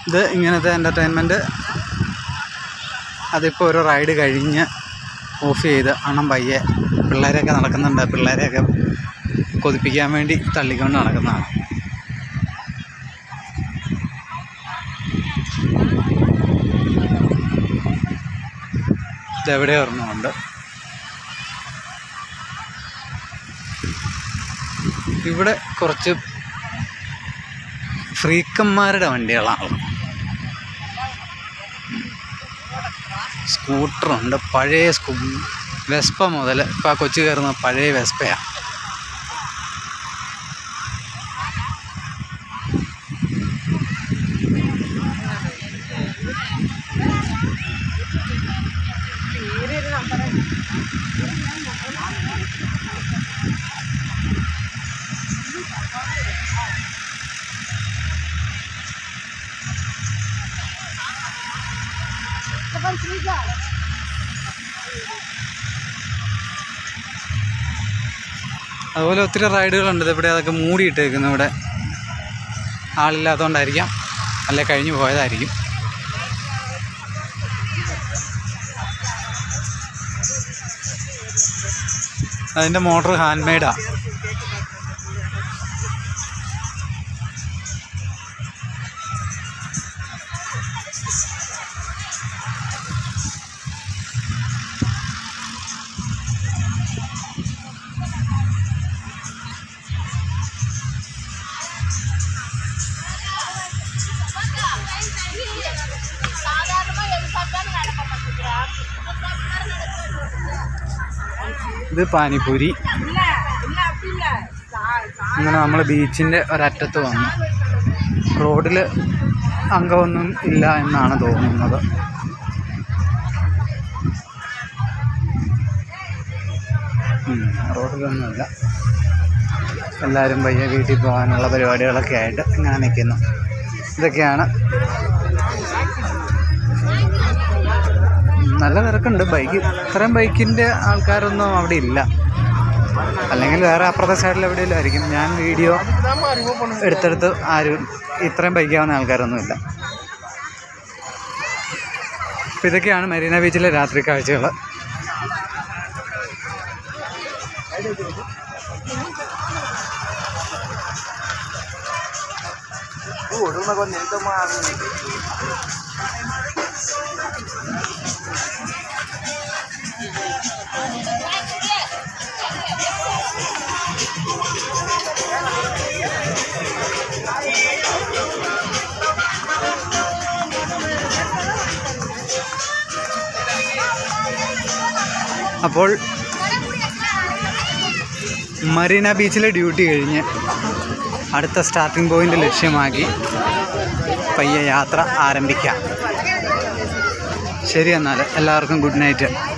ഇത് ഇങ്ങനത്തെ എൻ്റർടൈൻമെൻറ്റ് അതിപ്പോൾ ഒരു റൈഡ് കഴിഞ്ഞ് ഓഫ് ചെയ്ത് അണ്ണം പയ്യെ പിള്ളേരെയൊക്കെ നടക്കുന്നുണ്ട് പിള്ളേരെയൊക്കെ കൊതിപ്പിക്കാൻ വേണ്ടി തള്ളിക്കൊണ്ട് നടക്കുന്നതാണ് ഇതെവിടെ ഒരെണ്ണമുണ്ട് ഇവിടെ കുറച്ച് ഫ്രീക്കന്മാരുടെ വണ്ടികളാണ് സ്കൂട്ടറുണ്ട് പഴയ സ്കൂ വെസ്പ മുതൽ ഇപ്പോൾ ആ കൊച്ചു കയറുന്ന പഴയ വെസ്പയാണ് അതുപോലെ ഒത്തിരി റൈഡുകളുണ്ട് ഇവിടെ അതൊക്കെ മൂടിയിട്ടേക്കുന്നു ഇവിടെ ആളില്ലാത്തതുകൊണ്ടായിരിക്കാം അല്ലെ കഴിഞ്ഞു പോയതായിരിക്കും അതിൻ്റെ മോട്ടർ ഹാൻഡ് മെയ്ഡാണ് ഇത് പാനിപ്പൂരി അങ്ങനെ നമ്മൾ ബീച്ചിൻ്റെ ഒരറ്റത്ത് വന്നു റോഡിൽ അംഗമൊന്നും ഇല്ല എന്നാണ് തോന്നുന്നത് ഉം, റോഡിലൊന്നുമില്ല എല്ലാവരും പയ്യെ വീട്ടിൽ പോകാനുള്ള പരിപാടികളൊക്കെ ആയിട്ട് ഇങ്ങനെ നിൽക്കുന്നു ഇതൊക്കെയാണ് നല്ല തിരക്കുണ്ട് ബൈക്ക് ഇത്രയും ബൈക്കിൻ്റെ ആൾക്കാരൊന്നും അവിടെ ഇല്ല അല്ലെങ്കിൽ വേറെ അപ്പുറത്തെ സൈഡിൽ എവിടെയെങ്കിലും ആയിരിക്കും ഞാൻ വീഡിയോ എടുത്തെടുത്ത് ആരും ഇത്രയും ബൈക്കാവുന്ന ആൾക്കാരൊന്നും ഇല്ല അപ്പോൾ ഇതൊക്കെയാണ് മരീന ബീച്ചിലെ രാത്രി കാഴ്ചകൾ അപ്പോൾ മറീന ബീച്ചിലെ ഡ്യൂട്ടി കഴിഞ്ഞ് അടുത്ത സ്റ്റാർട്ടിംഗ് പോയിന്റ് ലക്ഷ്യമാക്കി പയ്യെ യാത്ര ആരംഭിക്കാം ശരി എന്നാൽ എല്ലാവർക്കും ഗുഡ് നൈറ്റ്